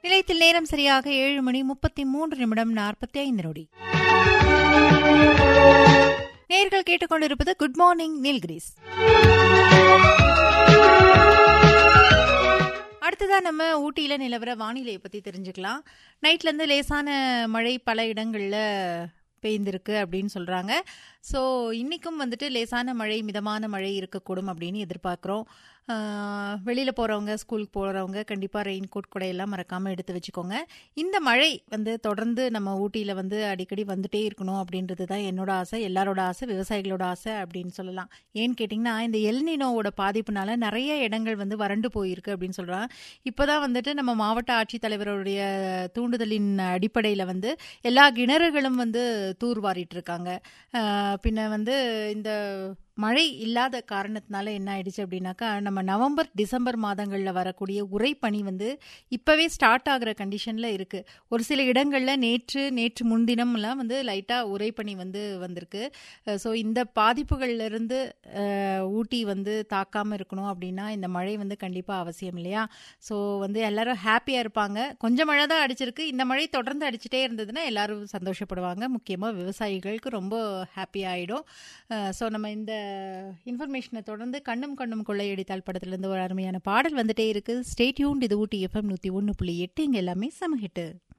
நிலையத்தில் நேரம் சரியாக ஏழு மணி முப்பத்தி மூன்று நிமிடம் நாற்பத்தி ஐந்து நொடி நேர்கள் கேட்டுக்கொண்டிருப்பது குட் மார்னிங் நீல்கிரீஸ் அடுத்ததா நம்ம ஊட்டியில நிலவர வானிலையை பத்தி தெரிஞ்சுக்கலாம் நைட்ல இருந்து லேசான மழை பல இடங்கள்ல பெய்ந்திருக்கு அப்படின்னு சொல்றாங்க ஸோ இன்னைக்கும் வந்துட்டு லேசான மழை மிதமான மழை இருக்கக்கூடும் அப்படின்னு எதிர்பார்க்குறோம் வெளியில் போகிறவங்க ஸ்கூலுக்கு போகிறவங்க கண்டிப்பாக ரெயின் கோட் குடையெல்லாம் மறக்காமல் எடுத்து வச்சுக்கோங்க இந்த மழை வந்து தொடர்ந்து நம்ம ஊட்டியில் வந்து அடிக்கடி வந்துட்டே இருக்கணும் அப்படின்றது தான் என்னோட ஆசை எல்லாரோட ஆசை விவசாயிகளோட ஆசை அப்படின்னு சொல்லலாம் ஏன்னு கேட்டிங்கன்னா இந்த எல்னினோவோட பாதிப்புனால நிறைய இடங்கள் வந்து வறண்டு போயிருக்கு அப்படின்னு சொல்கிறாங்க இப்போ தான் வந்துட்டு நம்ம மாவட்ட ஆட்சித்தலைவருடைய தூண்டுதலின் அடிப்படையில் வந்து எல்லா கிணறுகளும் வந்து தூர்வாரிட்டு இருக்காங்க பின்ன வந்து இந்த மழை இல்லாத காரணத்தினால என்ன ஆயிடுச்சு அப்படின்னாக்கா நம்ம நவம்பர் டிசம்பர் மாதங்களில் வரக்கூடிய உரைப்பனி வந்து இப்போவே ஸ்டார்ட் ஆகிற கண்டிஷனில் இருக்குது ஒரு சில இடங்களில் நேற்று நேற்று முன்தினம்லாம் வந்து லைட்டாக உரைப்பனி வந்து வந்திருக்கு ஸோ இந்த பாதிப்புகள்லேருந்து ஊட்டி வந்து தாக்காமல் இருக்கணும் அப்படின்னா இந்த மழை வந்து கண்டிப்பாக அவசியம் இல்லையா ஸோ வந்து எல்லாரும் ஹாப்பியாக இருப்பாங்க கொஞ்சம் மழை தான் அடிச்சிருக்கு இந்த மழை தொடர்ந்து அடிச்சுட்டே இருந்ததுன்னா எல்லாரும் சந்தோஷப்படுவாங்க முக்கியமாக விவசாயிகளுக்கு ரொம்ப ஹாப்பி ஆகிடும் ஸோ நம்ம இந்த இன்ஃபர்மேஷனை தொடர்ந்து கண்ணும் கண்ணும் கொள்ளையடித்தால் படத்துலேருந்து ஒரு அருமையான பாடல் வந்துட்டே இருக்கு ஸ்டேட்யூன் இது ஊட்டி எஃப்எம் நூற்றி ஒன்று புள்ளி எட்டு இங்கே எல்லாமே சமஹிட்டு